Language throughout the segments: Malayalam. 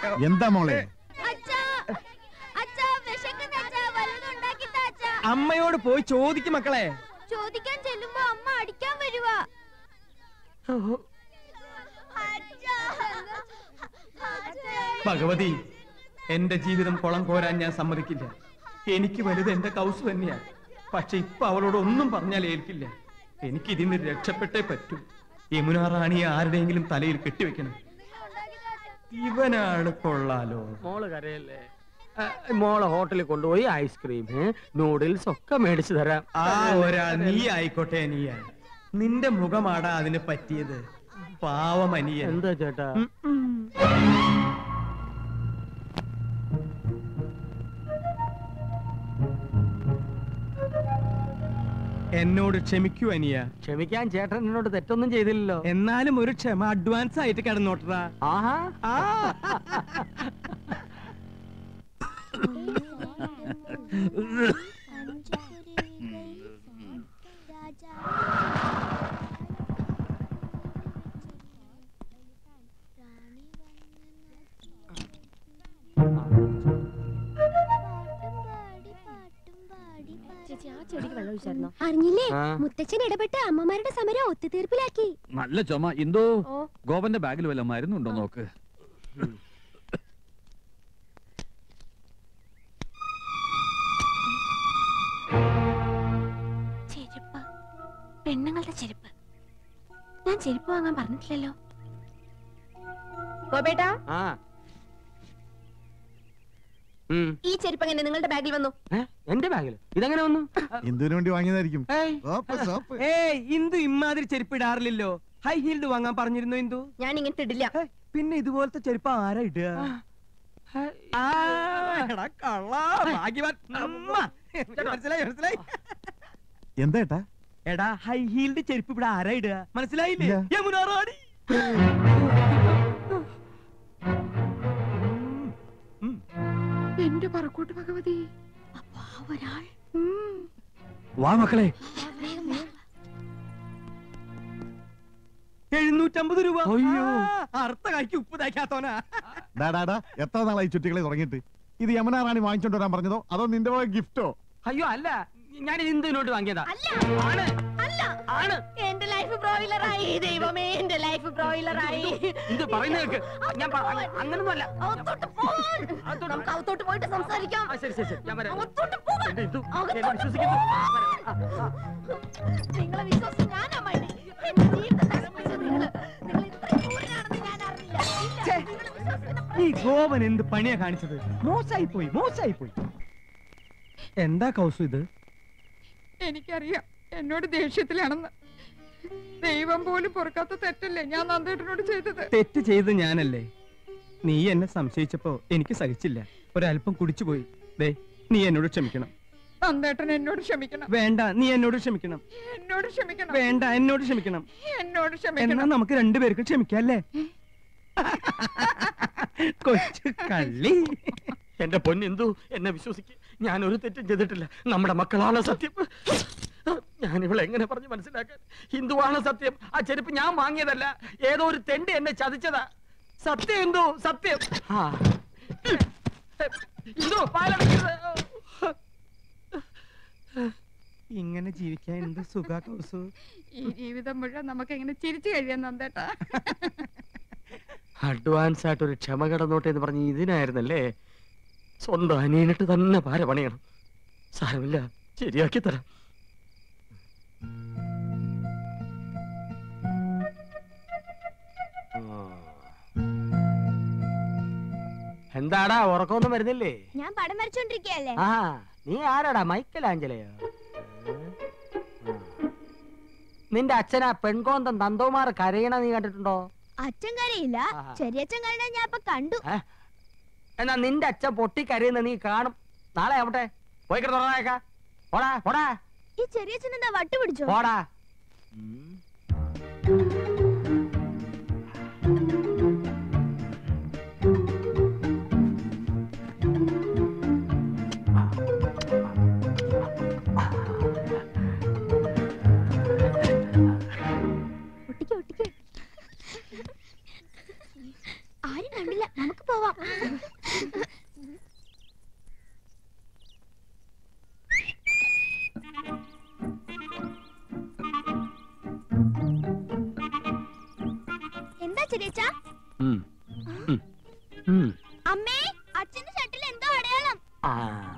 എന്താ മോളെ അച്ഛാ അച്ഛാ വിശക്കുന്ന അച്ഛാ വല്ലതും ഉണ്ടാക്കി താ അച്ഛാ അമ്മയോട് പോയി ചോദിക്കും മക്കളെ ചോദിക്കാൻ ചെല്ലുമ്പോ അമ്മ അടിക്കാൻ വരുവാ അച്ഛാ ഭഗവതി എന്റെ ജീവിതം കുളം കോരാൻ ഞാൻ സമ്മതിക്കില്ല എനിക്ക് വലുത് എന്റെ കൗസ് തന്നെയാ പക്ഷെ ഇപ്പൊ അവളോട് ഒന്നും പറഞ്ഞാൽ ഏൽക്കില്ല എനിക്ക് ഇതിന് രക്ഷപ്പെട്ടേ പറ്റൂ യമുന റാണിയെ ആരുടെയെങ്കിലും തലയിൽ കെട്ടിവെക്കണം ഇവനാണ് കൊള്ളാലോ മോള് കരയല്ലേ ആ, മോളെ ഹോട്ടലിൽ കൊണ്ടുപോയി ഐസ്ക്രീം നൂഡിൽസ് ഒക്കെ മേടിച്ചു തരാം ആ ഒരാൾ നീ ആയിക്കോട്ടെ നീയാ നിന്റെ മുഖമാടാ അതിന് പറ്റിയത് പാവമനിയൻ എന്താ ചേട്ടാ എന്നോട് ക്ഷമിക്കൂ അനിയ ക്ഷമിക്കാൻ ചേട്ടൻ എന്നോട് തെറ്റൊന്നും ചെയ്തില്ലല്ലോ എന്നാലും ഒരു ക്ഷമ അഡ്വാൻസ് ആയിട്ട് കിടന്നോട്ടറാ ആഹാ ആ ചേച്ചി ആ ചെടിക്ക് വെള്ളം ഒഴിച്ചായിരുന്നോ അറിഞ്ഞില്ലേ ആ. മുത്തച്ഛൻ ഇടപെട്ട് അമ്മമാരുടെ സമരം ഒത്തുതീർപ്പിലാക്കി നല്ല ചുമ എന്തോ ഓ. ഗോപന്റെ ബാഗിൽ വല്ല മരുന്നുണ്ടോ നോക്ക് ചെരുപ്പ് പെണ്ണുങ്ങളുടെ ചെരുപ്പ് ഞാൻ ചെരുപ്പ് വാങ്ങാൻ പറഞ്ഞിട്ടില്ലല്ലോ ഗോപേട്ടാ ആ ഉം. ഈ ചെരുപ്പ് എങ്ങനെ നിങ്ങളുടെ ബാഗിൽ വന്നു ഏ, എന്റെ ബാഗിൽ ഇതെങ്ങനെ വന്നു എന്തിനു വേണ്ടി വാങ്ങിയതായിരിക്കും ഏയ്, സോപ്പ് സോപ്പ് ഏയ് ഇന്ദു ഇമ്മാതിരി ചെരുപ്പ് ഇടാറില്ലല്ലോ ഹൈ ഹീൽഡ് വാങ്ങാൻ പറഞ്ഞിരുന്നു ഇന്ദു ഞാൻ ഇങ്ങനത്തെ ഇടില്ല ഹേ, പിന്നെ ഇതുപോലത്തെ ചെരുപ്പ് ആരാ ഇടുക ഹേ, ആ, എടാ കള്ളാ, ഭാഗ്യവാൻ. അമ്മ. മനസ്സിലായി മനസ്സിലായി എന്താ ഏട്ടാ എടാ ഹൈ ഹീൽഡ് ചെരുപ്പ് ഇവിടെ ആരാ ഇടുക മനസ്സിലായില്ലേ ഇല്ല. യമുന റാണി എന്റെ പറക്കൂട്ട് ഭഗവതി അപ്പാ ഒരാൾ വാ മക്കളെ എഴുന്നൂറ്റമ്പത് രൂപ അയ്യോ. ആ, അറുത്ത കായ്ക്ക് ഉപ്പ് തയ്ക്കാത്തോനാ ഡാടാടാ എത്ര നാളായി ചുറ്റികളെ തുടങ്ങിയിട്ട് ഇത് യമുന റാണി വാങ്ങിച്ചോണ്ട് വരാൻ പറഞ്ഞതോ അതോ നിന്റെ പോയ ഗിഫ്റ്റോ അയ്യോ അല്ല ഞാൻ ഇന്ദുവിനോട്ട് വാങ്ങിയതാ ആണ് അല്ല ആണ് എന്റെ ലൈഫ് ബ്രോയിലറായി ദൈവമേ എന്റെ ലൈഫ് ബ്രോയിലറായി ഇത് പറയുന്ന കേക്ക് ഞാൻ പ- അങ്ങ- അങ്ങനൊന്നും അല്ല അകത്തോട്ട് പോവാൻ. നമുക്ക് അകത്തോട്ട് പോയിട്ട് സംസാരിക്കാം ആ, ശരി ശരി ശരി ഞാൻ വരാം അകത്തോട്ട് പോവാൻ. എന്റെ ഇന്ദു, എന്നെ അകത്തോട്ട് വിശ്വസിക്കുന്നു. പോവാൻ. നിങ്ങളെ വിശ്വസിച്ച് ഞാനാ മടി എന്റെ ജീവിതം നശിപ്പിച്ച നിങ്ങള് നിങ്ങൾ ഇത്ര ക്രൂരനാണെന്ന് ഞാൻ അറിഞ്ഞില്ല ഇല്ല, നിങ്ങള് വിശ്വസിക്കുന്ന ഈ ഗോവൻ എന്ത് പണിയാ കാണിച്ചത് മോശമായി പോയി മോശമായി പോയി എന്താ കൗസു ഇത് എനിക്കറിയാം എന്നോട് ദേഷ്യത്തിലാണെന്ന് ദൈവം പോലും പൊറുക്കാത്ത തെറ്റല്ലേ ഞാൻ നന്ദേട്ടനോട് ചെയ്തത് തെറ്റ് ചെയ്ത് ഞാനല്ലേ നീ എന്നെ സംശയിച്ചപ്പോ എനിക്ക് സഹിച്ചില്ല ഒരല്പം കുടിച്ചുപോയി ദേ നീ എന്നോട് ക്ഷമിക്കണം നന്ദേട്ടൻ എന്നോട് ക്ഷമിക്കണം വേണ്ട നീ എന്നോട് ക്ഷമിക്കണം എന്നോട് ക്ഷമിക്കണം വേണ്ട എന്നോട് ക്ഷമിക്കണം എന്നോട് എന്നാ ക്ഷമിക്കണം നമുക്ക് രണ്ടുപേർക്കും ക്ഷമിക്കാം അല്ലേ കൊച്ചു കള്ളി എന്റെ പൊന്നെന്തു എന്നെ വിശ്വസിക്ക് ഞാൻ ഒരു തെറ്റും ചെയ്തിട്ടില്ല നമ്മുടെ മക്കളാണ് സത്യം ഞാൻ ഇവളെ എങ്ങനെ പറഞ്ഞ് മനസ്സിലാക്കാൻ ഹിന്ദുവാണ് സത്യം ആ ചെരുപ്പ് ഞാൻ വാങ്ങിയതല്ല ഏതോ ഒരു തെണ്ട് എന്നെ ചതിച്ചതാ സത്യം എന്തോ സത്യം ആ. ഇന്ദു, പാലടയ്ക്കരുത്. ഇങ്ങനെ ജീവിക്കാൻ എന്ത് സുഖ കൗസു ഈ ജീവിതം മുഴുവൻ നമുക്ക് എങ്ങനെ ചിരിച്ചു കഴിയാൻ നന്ദേട്ടാ അഡ്വാൻസ് ആയിട്ട് ഒരു ക്ഷമ കടന്നോട്ടെ എന്ന് പറഞ്ഞ് ഇതിനായിരുന്നല്ലേ സ്വന്തം അനിയനിട്ട് തന്നെ പാര പണിയണം സാരമില്ല ശരിയാക്കി തരാം എന്താടാ ഉറക്കമൊന്നും വരുന്നില്ലേ ഞാൻ പടം വരച്ചോണ്ടിരിക്കയല്ലേ ആ നീ ആരാടാ മൈക്കൽ ആഞ്ചലയോ നിന്റെ അച്ഛനാ പെൺകോന്തൻ തന്തോമാർ കരയണ നീ കണ്ടിട്ടുണ്ടോ അച്ഛൻ കരയില്ല ആഹാ. ചെറിയച്ഛൻ കരയണ ഞാൻ ഇപ്പൊ കണ്ടു ഏ? എന്നാ നിന്റെ അച്ഛൻ പൊട്ടി കരയുന്ന നീ കാണും നാളെ ആവട്ടെ പോയി കിടന്നേക്ക പോടാ പോടാ ഈ ചെറിയച്ഛൻ എന്താ വട്ട് പിടിച്ചോ പോടാ ഒട്ടിക്ക് ഒട്ടിക്ക് ആരും കണ്ടില്ല നമുക്ക് പോവാം ചെറിയച്ച ഉം. ഉം. ഉം. അമ്മേ അച്ഛന്റെ ഷട്ടിൽ എന്തോ അടയാളം ആ.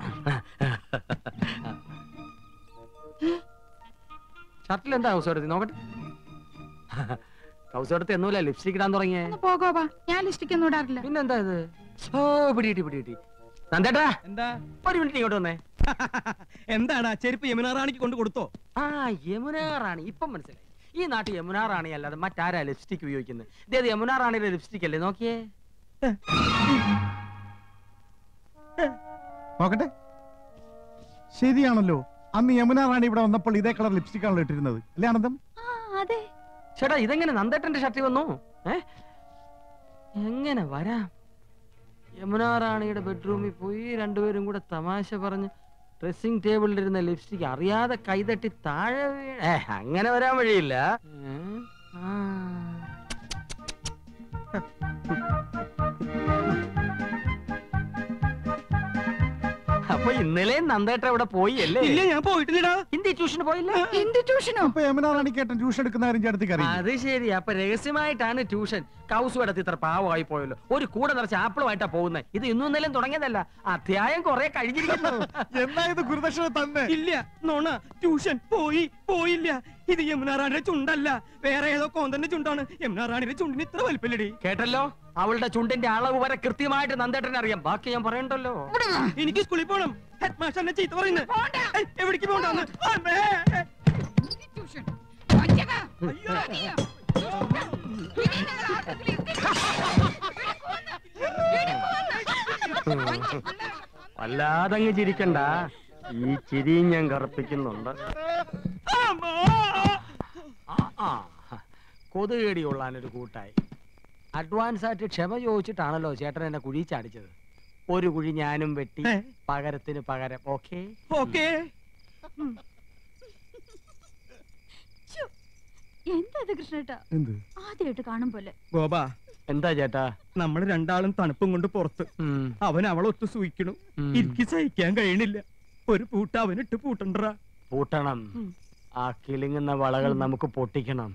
ഷർട്ടിൽ എന്താ ഹൗസ് എടുത്തി നോക്കട്ടെ ഹൗസ് എടുത്ത് എന്നൂല ലിപ്സ്റ്റിക് ഇടാൻ തുടങ്ങിയേ ഒന്ന് പോകോവാ ഞാൻ ലിസ്റ്റിക്കൊന്നും ഇടാറില്ല പിന്നെന്താ ഇത് ഓ പിടികിട്ടി പിടികിട്ടി നന്ദേട്ടാ എന്താ ഒരു മിനിറ്റ് ഇങ്ങോട്ട് വന്നേ എന്താടാ ചെരുപ്പ് യമുന റാണിക്ക് കൊണ്ട് കൊടുത്തോ ആ യമുന റാണി ഇപ്പം മനസ്സിലായി ഈ നാട്ടിൽ യമുന റാണി അല്ലാതെ മറ്റാരാ ലിപ്സ്റ്റിക് ഉപയോഗിക്കുന്നത് ഇതേത് യമുന റാണിയുടെ ലിപ്സ്റ്റിക് അല്ലേ നോക്കിയേ നോക്കട്ടെ ശരിയാണല്ലോ അന്ന് യമുന റാണി ഇവിടെ വന്നപ്പോൾ ഇതേ കളർ ലിപ്സ്റ്റിക് ആണല്ലോ ഇട്ടിരുന്നത് അല്ലേ ആനന്ദം ആ അതെ ചേട്ടാ ഇതെങ്ങനെ നന്ദേട്ടന്റെ ഷർട്ടി വന്നു ഏ എങ്ങനെ വരാം യമുന റാണിയുടെ ബെഡ്റൂമിൽ പോയി രണ്ടുപേരും കൂടെ തമാശ പറഞ്ഞ് ഡ്രസ്സിംഗ് ടേബിളിലിരുന്ന ലിപ്സ്റ്റിക് അറിയാതെ കൈതട്ടി താഴെ വീ- ഏ അങ്ങനെ വരാൻ വഴിയില്ല ഏ? ആ. അപ്പൊ ഇന്നലെ നന്ദേട്ട ഇവിടെ പോയി അല്ലേ ഇല്ല ഞാൻ പോയിട്ടില്ലടാ ഹിന്ദി ട്യൂഷന് പോയില്ല എന്ത് ട്യൂഷനോ അപ്പൊ യമുന റാണിക്ക് ഏട്ടൻ ട്യൂഷൻ എടുക്കുന്ന കാര്യം ചേട്ടത്തിക്ക് അറിയാം അത് ശരി അപ്പൊ രഹസ്യമായിട്ടാണ് ട്യൂഷൻ കൗസ് കിടത്തി ഇത്ര പാവമായി പോയല്ലോ ഒരു കൂടെ നിറച്ച് ആപ്പിളുമായിട്ടാ പോകുന്നത് ഇത് ഇന്നും ഇന്നലെയും തുടങ്ങിയതല്ല അധ്യായം കുറെ കഴിഞ്ഞിരിക്കുന്നു എന്നാ ഇത് ഗുരുദക്ഷിണ തന്നെ ഇല്ല നോണ ട്യൂഷൻ പോയി പോയില്ല ഇത് യമുന റാണിയുടെ ചുണ്ടല്ല വേറെ ഏതോ കോന്തന്റെ ചുണ്ടാണ് യമുന റാണിയുടെ ചുണ്ടിന് ഇത്ര വലിപ്പല്ലടി കേട്ടല്ലോ അവളുടെ ചുണ്ടിന്റെ അളവ് വരെ കൃത്യമായിട്ട് നന്ദേട്ടനെ അറിയാം ബാക്കി ഞാൻ പറയണ്ടല്ലോ എനിക്ക് സ്കൂളിൽ പോണം ഹെഡ് മാസ്റ്റർ എന്നെ ചീത്ത പറയുന്നത് ഏയ്, എവിടേക്ക് പോകണ്ടെന്ന് ട്യൂഷൻ വഞ്ചക. ചതിയ. ഇനി നിങ്ങൾ ആർക്കെങ്കിലും ഇടി കൊന്ന്. ഇടി കൊന്ന്. വല്ലാതങ്ങ് ചിരിക്കണ്ട ഈ ചിരിയും ഞാൻ കറുപ്പിക്കുന്നുണ്ട് ആ, ആ. കൊതുകേടി കൊള്ളാനൊരു കൂട്ടായി അഡ്വാൻസ് ആയിട്ട് ക്ഷമ ചോദിച്ചിട്ടാണല്ലോ ചേട്ടൻ എന്നെ കുഴി ചാടിച്ചത് ഒരു കുഴി ഞാനും വെട്ടി ഏ? പകരത്തിന് പകരം ഓക്കേ ഓക്കേ ശ്ശോ, എന്താ ഇത് കൃഷ്ണേട്ടാ എന്ത് ആദ്യമായിട്ട് കാണും പോലെ ഗോപ എന്താ ചേട്ടാ നമ്മൾ രണ്ടാളും തണുപ്പും കൊണ്ട് പുറത്ത് ഉം, അവൻ അവളൊത്ത് സൂയിക്കണു ഉം. എനിക്ക് സഹിക്കാൻ കഴിയണില്ല ഒരു പൂട്ട അവനിട്ട് പൂട്ടണ്ടറാ പൂട്ടണം ആ കിളിങ്ങുന്ന വളകൾ നമുക്ക് പൊട്ടിക്കണം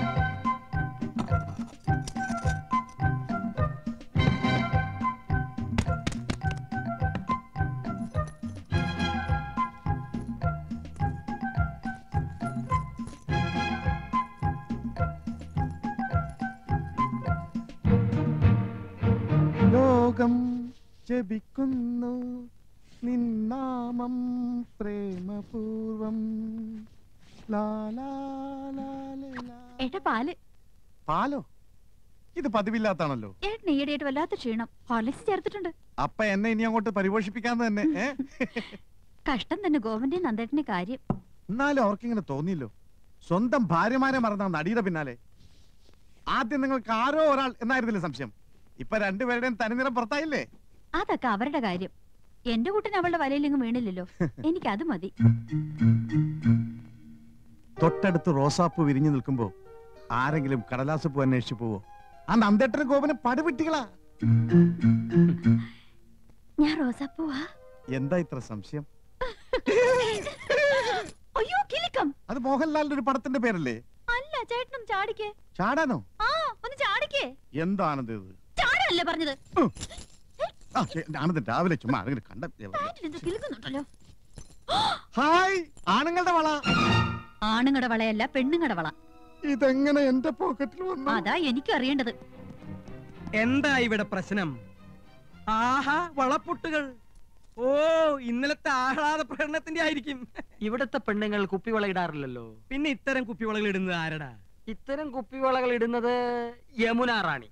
ലോകം ജപിക്കുന്നു നിന്നാമം പ്രേമപൂർവം ലാ, ലാ, ലാ, ലേ, ലാ. ഏട്ടാ പാല് പാലോ ഇത് പതിവില്ലാത്താണല്ലോ ഏട്ടൻ ഈയിടെയായിട്ട് വല്ലാത്ത ക്ഷീണം ഹോർലിക്സ് ചേർത്തിട്ടുണ്ട് അപ്പ എന്നെ ഇനി അങ്ങോട്ട് പരിപോഷിപ്പിക്കാന്ന് തന്നെ ഏ? കഷ്ടം തന്നെ ഗോവന്റെ നന്ദേട്ടന്റെ കാര്യം എന്നാലും അവർക്കിങ്ങനെ തോന്നിയല്ലോ സ്വന്തം ഭാര്യമാരെ മറന്ന നടിയുടെ പിന്നാലെ ആദ്യം നിങ്ങൾക്ക് ആരോ ഒരാൾ എന്നായിരുന്നില്ലേ സംശയം ഇപ്പൊ രണ്ടുപേരുടെയും തനിനിറം പുറത്തായില്ലേ അതൊക്കെ അവരുടെ കാര്യം എന്റെ കൂട്ടിന് അവളുടെ വലയിലെങ്ങും വീണില്ലല്ലോ എനിക്കത് മതി തൊട്ടടുത്ത് റോസാപ്പൂ വിരിഞ്ഞു നിൽക്കുമ്പോ ആരെങ്കിലും കടലാസ് പൂ അന്വേഷിച്ചു പോവോ ആ നന്ദേട്ടനും ഗോപനും പടുവിട്ടികളാ ഞാൻ റോസാപ്പൂവാ എന്താ ഇത്ര സംശയം അയ്യോ കിലിക്കം അത് മോഹൻലാലിന്റെ ഒരു പടത്തിന്റെ പേരല്ലേ അല്ല ചേട്ടനും ചാടിക്കേ ചാടാനോ ആ ഒന്ന് ചാടിക്കേ എന്താണത് ഇത് ചാടാനല്ലേ പറഞ്ഞത് ആ, ശരി, ആനന്ദ് രാവിലെ ചുമ്മാ ആരെങ്കിലും കണ്ട പാന്റിൽ എന്തോ കിലുക്കുന്നുണ്ടല്ലോ ഹായ് ആണുങ്ങളുടെ വള ആണുങ്ങളുടെ വളയല്ല പെണ്ണുങ്ങളുടെ വള ഇതെങ്ങനെ എന്റെ പോക്കറ്റിൽ വന്നു അതാ എനിക്കും അറിയേണ്ടത് എന്താ ഇവിടെ പ്രശ്നം ആഹാ വളപ്പൊട്ടുകൾ ഓ ഇന്നലത്തെ ആഹ്ലാദ പ്രകടനത്തിന്റെ ആയിരിക്കും ഇവിടുത്തെ പെണ്ണുങ്ങൾ കുപ്പിവള ഇടാറില്ലല്ലോ പിന്നെ ഇത്തരം കുപ്പിവളകൾ ഇടുന്നത് ആരടാ ഇത്തരം കുപ്പിവളകൾ ഇടുന്നത് യമുന റാണി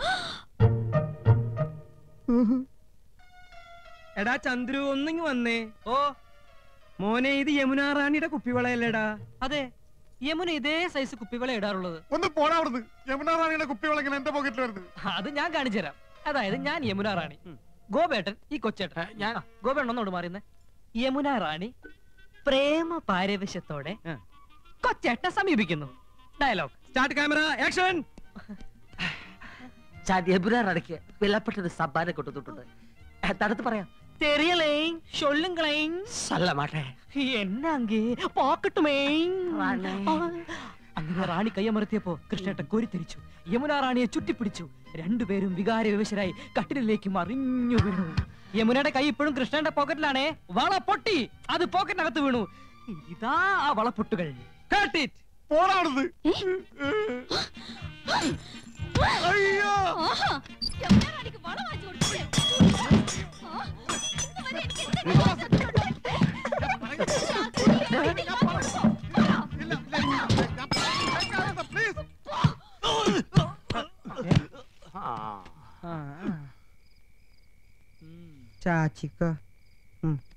എടാ ചന്ദ്രു ഒന്നിങ്ങ് വന്നേ ഓ മോനെ ഇത് യമുന റാണിയുടെ കുപ്പിവളയല്ലേടാ അതെ യമുന ഇതേ സൈസ് കുപ്പിവള ഇടാറുള്ളത് ഒന്ന് പോടാ അവിടുന്ന് യമുന റാണിയുടെ കുപ്പിവള ഇങ്ങനെ എന്റെ പോക്കറ്റിൽ വരുന്നത് അത് ഞാൻ കാണിച്ചു തരാം അതായത് ഞാൻ യമുന റാണി ഗോപേട്ടൻ ഈ കൊച്ചേട്ടൻ ഞാൻ ഗോപേട്ടൻ ഒന്നോട് മാറിയുന്നേ യമുന റാണി പ്രേമ പാരവശ്യത്തോടെ ആ. കൊച്ചേട്ടനെ സമീപിക്കുന്നു dialogue start camera action Yamuna റാണിക്ക് വിലപ്പെട്ടത് സബ്ബാനെ കൊടുത്തിട്ടുണ്ട് ഏ, തടുത്ത് പറയാം തെറിയലേ ഷൊല്ലുങ്കളേം സല്ല മാട്ടെ എന്നാങ്കി പോക്കട്ടുമേ റാണി. അങ്ങനെ റാണി കയ്യമർത്തിയപ്പോ കൃഷ്ണേട്ടൻ കോരിത്തിരിച്ചു യമുന റാണിയെ ചുറ്റിപ്പിടിച്ചു രണ്ടുപേരും വികാര വിവശരായി കട്ടിലിലേക്ക് മറിഞ്ഞു വീണു യമുനയുടെ കൈ ഇപ്പോഴും കൃഷ്ണന്റെ പോക്കറ്റിലാണേ വള പൊട്ടി അത് പോക്കറ്റിനകത്ത് വീണു ഇതാ ആ വളപ്പൊട്ടുകൾ Cut it. പോടാണത് അയ്യോ ആഹാ, യമുനാറാണിക്ക് വള വാങ്ങിച്ചു കൊടുത്തില്ലേ? ആ, ഇന്നുവരെ എനിക്ക് എന്തെങ്കിലും വിശ്വാസം തന്നിട്ടുണ്ടോ? ഇതിൽ വാങ്ങി കൊടുത്തോ? പറ. ഇല്ല, ഇല്ല, ഇല്ല, ഞാൻ പറയുന്നത് കേൾക്കാതെ, please. ചാച്ചിക്ക